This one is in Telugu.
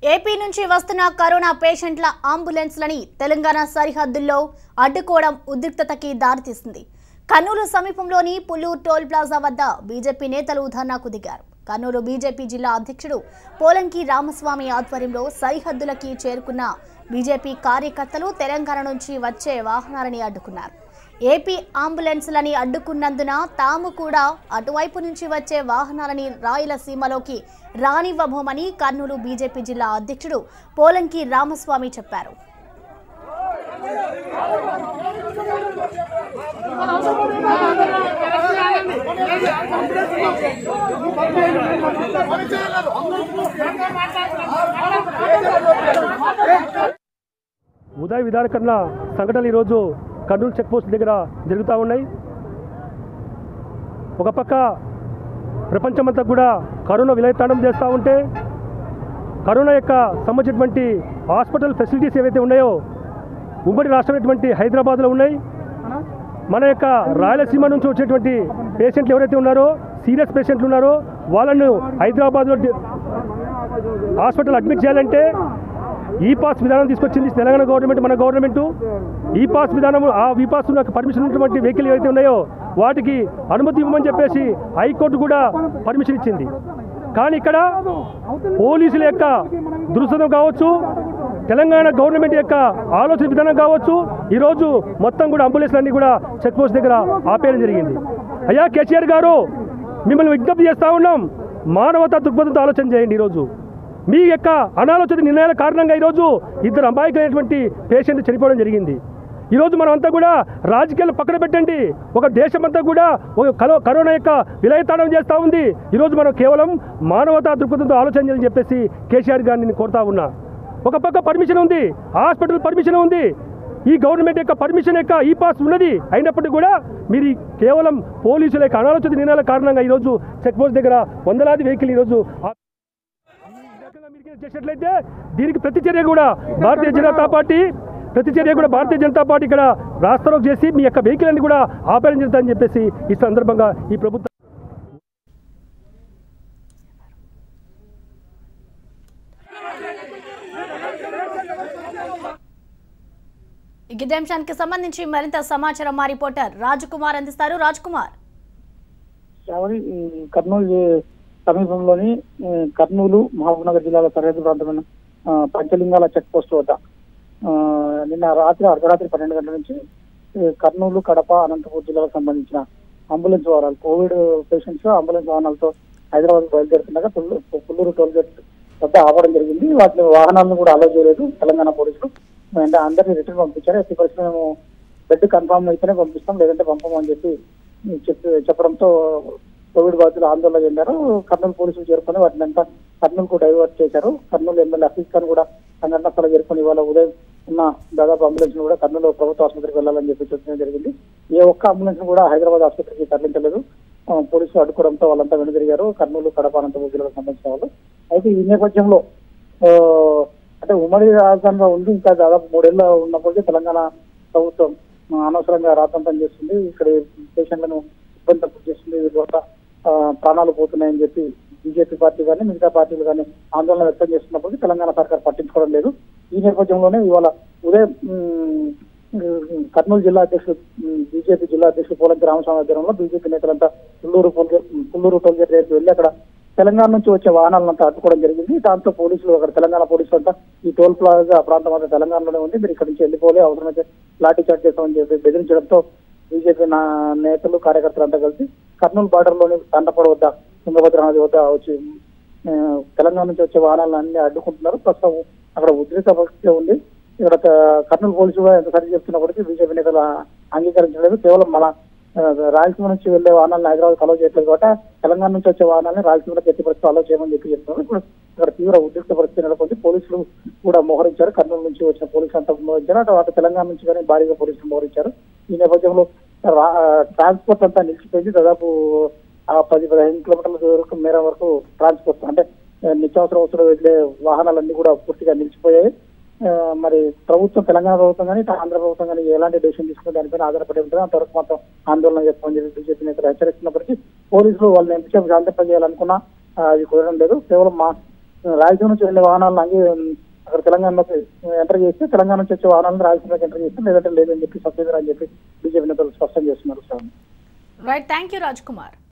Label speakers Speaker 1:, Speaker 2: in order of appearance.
Speaker 1: ఏపీ నుంచి వస్తున్న కరోనా పేషెంట్ల అంబులెన్స్లని తెలంగాణ సరిహద్దుల్లో అడ్డుకోవడం ఉద్రిక్తతకి దారితీస్తుంది కర్నూలు సమీపంలోని పుల్లూరు టోల్ ప్లాజా వద్ద బీజేపీ నేతలు ధర్నాకు దిగారు కర్నూలు బీజేపీ జిల్లా అధ్యక్షుడు పోలంకి రామస్వామి ఆధ్వర్యంలో సరిహద్దులకి చేరుకున్న బీజేపీ కార్యకర్తలు తెలంగాణ నుంచి వచ్చే వాహనాలని అడ్డుకున్నారు ఏపీ అంబులెన్స్లని అడ్డుకున్నందున తాము కూడా అటువైపు నుంచి వచ్చే వాహనాలని రాయలసీమలోకి రానివ్వబోమని కర్నూలు బీజేపీ జిల్లా అధ్యక్షుడు పోలంకి రామస్వామి చెప్పారు
Speaker 2: ఉదయ విధానకరణ సంఘటనలు ఈరోజు కర్నూలు చెక్ పోస్ట్ దగ్గర జరుగుతూ ఉన్నాయి ఒక పక్క ప్రపంచమంతా కూడా కరోనా విలయతాండం చేస్తూ ఉంటే కరోనా యొక్క సంబంధించినటువంటి హాస్పిటల్ ఫెసిలిటీస్ ఏవైతే ఉన్నాయో ఉమ్మడి రాష్ట్రమైనటువంటి హైదరాబాద్లో ఉన్నాయి మన యొక్క రాయలసీమ నుంచి వచ్చేటువంటి పేషెంట్లు ఎవరైతే ఉన్నారో సీరియస్ పేషెంట్లు ఉన్నారో వాళ్ళను హైదరాబాద్లో డి- హాస్పిటల్ అడ్మిట్ చేయాలంటే ఈ పాస్ విధానం తీసుకొచ్చింది తెలంగాణ గవర్నమెంట్ మన గవర్నమెంట్ ఈ పాస్ విధానం ఆ ఈ పాస్ నాకు పర్మిషన్ ఉన్నటువంటి వెహికల్ ఏవైతే ఉన్నాయో వాటికి అనుమతి ఇవ్వమని చెప్పేసి హైకోర్టు కూడా పర్మిషన్ ఇచ్చింది కానీ ఇక్కడ పోలీసుల యొక్క దురుసతం కావచ్చు తెలంగాణ గవర్నమెంట్ యొక్క ఆలోచన విధానం కావచ్చు ఈరోజు మొత్తం కూడా అంబులెన్స్లన్నీ కూడా చెక్ పోస్ట్ దగ్గర ఆపేయడం జరిగింది అయ్యా కేసీఆర్ గారు మిమ్మల్ని విజ్ఞప్తి చేస్తా ఉన్నాం మానవతా దృక్పథంతో ఆలోచన చేయండి ఈరోజు మీ యొక్క అనాలోచిత నిర్ణయాల కారణంగా ఈరోజు ఇద్దరు అమాయకులైనటువంటి పేషెంట్ చనిపోవడం జరిగింది ఈరోజు మనం అంతా కూడా రాజకీయాలు పక్కన పెట్టండి ఒక దేశమంతా కూడా ఒక కరో కరోనా యొక్క విలయతాండం చేస్తూ ఉంది ఈరోజు మనం కేవలం మానవతా దృక్పథంతో ఆలోచన చేయాలని చెప్పేసి కేసీఆర్ గారిని నేను కోరుతా ఉన్నా ఒక పక్క పర్మిషన్ ఉంది హాస్పిటల్ పర్మిషన్ ఉంది ఈ గవర్నమెంట్ యొక్క పర్మిషన్ యొక్క ఈ పాస్ ఉన్నది అయినప్పటికీ కూడా మీరు ఈ కేవలం పోలీసుల యొక్క అనాలోచిత నిర్ణయాల కారణంగా ఈరోజు చెక్ పోస్ట్ దగ్గర వందలాది వెహికల్ ఈరోజు ఆ- ఈ రకంగా మీరు కనుక చేసినట్లయితే దీనికి ప్రతిచర్య కూడా భారతీయ జనతా పార్టీ ప్రతిచర్య కూడా భారతీయ జనతా పార్టీ ఇక్కడ రాస్తారోకు చేసి మీ యొక్క వెహికల్ అన్ని కూడా ఆపరేషన్ చేస్తారని చెప్పేసి ఈ సందర్భంగా ఈ ప్రభుత్వం
Speaker 1: ఇక ఇదే అంశానికి సంబంధించి మరింత సమాచారం మా రిపోర్టర్ రాజకుమార్ అందిస్తారు రాజ్కుమార్
Speaker 3: శ్రావణి ఈ కర్నూలు జి- సమీపంలోని ఈ కర్నూలు మహబూబ్నగర్ జిల్లాల సరిహద్దు ప్రాంతమైన ఆ, పంచలింగాల చెక్ పోస్ట్ వద్ద ఆ, నిన్న రాత్రి అర్ధరాత్రి పన్నెండు గంటల నుంచి ఈ కర్నూలు కడప అనంతపూర్ జిల్లాలకు సంబంధించిన అంబులెన్స్ వాహనాలు కోవిడ్ పేషెంట్స్ అంబులెన్స్ వాహనాలతో హైదరాబాద్ బయలుదేరుతుండగా పుల్లు- పుల్లూరు టోల్ గేట్ వద్ద ఆపడం జరిగింది వాటిని వాహనాలను కూడా అలో చేయలేదు తెలంగాణ పోలీసులు అంటే అందరినీ రిటర్న్ పంపించారు ఎట్టి పరిస్థితి మేము బెడ్ కన్ఫామ్ అయితేనే పంపిస్తాం లేదంటే పంపమని చెప్పి చెప్పి చెప్పడంతో కోవిడ్ బాధితులు ఆందోళన చెందారు కర్నూలు పోలీసులు చేరుకొని వాటిని అంతా కర్నూలుకు డైవర్ట్ చేశారు కర్నూలు ఎమ్మెల్యే హఫీజ్ ఖాన్ కూడా సంఘటన స్థలం చేరుకొని ఇవాళ ఉదయం ఉన్న దాదాపు అంబులెన్స్ కూడా కర్నూలు ప్రభుత్వ ఆసుపత్రికి వెళ్ళాలని చెప్పి చెప్పడం జరిగింది ఏ ఒక్క అంబులెన్స్ కూడా హైదరాబాద్ ఆసుపత్రికి తరలించలేదు ఆ, పోలీసులు అడ్డుకోవడంతో వాళ్ళంతా వెనుదిరిగారు కర్నూలు కడప అనంతపురం జిల్లాకు సంబంధించిన వాళ్ళు అయితే ఈ నేపథ్యంలో ఆ, అంటే ఉమ్మడి రాజధానిగా ఉంది ఇంకా దాదాపు మూడేళ్ళు ఉన్నప్పటికీ తెలంగాణ ప్రభుత్వం ఆ, అనవసరంగా రాతంతం చేస్తుంది ఇక్కడ పేషెంట్లను ఇబ్బంది గురి చేస్తుంది వీటి వల్ల ఆ, ప్రాణాలు పోతున్నాయని చెప్పి బీజేపీ పార్టీ కానీ మిగతా పార్టీలు కానీ ఆందోళన వ్యక్తం చేస్తున్నప్పటికీ తెలంగాణ సర్కార్ పట్టించుకోవడం లేదు ఈ నేపథ్యంలోనే ఇవాళ ఉదయం ఉమ్, ఉమ్, కర్నూలు జిల్లా అధ్యక్షుడు ఉమ్, బీజేపీ జిల్లా అధ్యక్షుడు పోలంకి రామస్వామి ఆధ్వర్యంలో బీజేపీ నేతలంతా పుల్లూరు టోల్గేట్ పుల్లూరు టోల్గేట్ దగ్గరికి వెళ్ళి అక్కడ తెలంగాణ నుంచి వచ్చే వాహనాలంతా అడ్డుకోవడం జరిగింది దాంతో పోలీసులు అక్కడ తెలంగాణ పోలీసులు అంతా ఈ టోల్ ప్లాజా ప్రాంతం అంతా తెలంగాణలోనే ఉంది మీరు ఇక్కడ నుంచి వెళ్ళిపోలే అవసరమైతే లాఠీ చార్జ్ చేస్తామని చెప్పి బెదిరించడంతో బీజేపీ నా నేతలు కార్యకర్తలు అంతా కలిసి కర్నూలు బార్డర్ లోని తండపడ వద్ద తుంగభద్ర నది వద్ద వచ్చి ఆ, తెలంగాణ నుంచి వచ్చే వాహనాలను అన్ని అడ్డుకుంటున్నారు ప్రస్తుతం అక్కడ ఉద్రిక్త పరిస్థితి ఉంది ఇక్కడ క- కర్నూలు పోలీసులు కూడా ఎంత సరి చెప్తున్నప్పటికీ బీజేపీ నేతలు అంగీకరించలేదు కేవలం మన ఆ, రాయలసీమ నుంచి వెళ్లే వాహనాలను హైదరాబాద్ అలో చేయట్లేదు కాబట్టి తెలంగాణ నుంచి వచ్చే వాహనాలను రాయలసీమలో ఎట్టి పరిస్థితి అలో చేయమని చెప్పి చెప్తున్నారు ఇప్పుడు ఇక్కడ తీవ్ర ఉద్రిక్త పరిస్థితి నెలకొంది పోలీసులు కూడా మోహరించారు కర్నూలు నుంచి వచ్చిన పోలీసులు అంతా మోహరించారు అటు అటు తెలంగాణ నుంచి కానీ భారీగా పోలీసులు మోహరించారు ఈ నేపథ్యంలో రా- ట్రాన్స్పోర్ట్ అంతా నిలిచిపోయింది దాదాపు ఆ పది పదిహేను కిలోమీటర్ల దూరం మేర వరకు ట్రాన్స్పోర్ట్ అంటే ఆ, నిత్యావసర వస్తువులు వెళ్ళే వాహనాలన్నీ కూడా పూర్తిగా నిలిచిపోయాయి ఆ, మరి ప్రభుత్వం తెలంగాణ ప్రభుత్వం కానీ ఇటు ఆంధ్ర ప్రభుత్వం కానీ ఎలాంటి డెసిషన్ తీసుకునే దానిపైన ఆధారపడి ఉంటుంది అంతవరకు మాత్రం ఆందోళన చేస్తామని చెప్పి బీజేపీ నేతలు హెచ్చరిస్తున్నప్పటికీ పోలీసులు వాళ్ళని ఎంతసేపు శాంతింపజేయాలనుకున్నా ఆ, అది కుదరడం లేదు కేవలం మా రాయలసీమ నుంచి వెళ్ళే వాహనాలను అంగే అక్కడ తెలంగాణలోకి ఎంటర్ చేస్తే తెలంగాణ నుంచి వచ్చే వాహనాలను రాయలసీమలోకి ఎంటర్ చేస్తే లేదంటే లేదని చెప్పి సత్యధర అని చెప్పి బీజేపీ నేతలు స్పష్టం చేస్తున్నారు sir
Speaker 1: right thank you Raj Kumar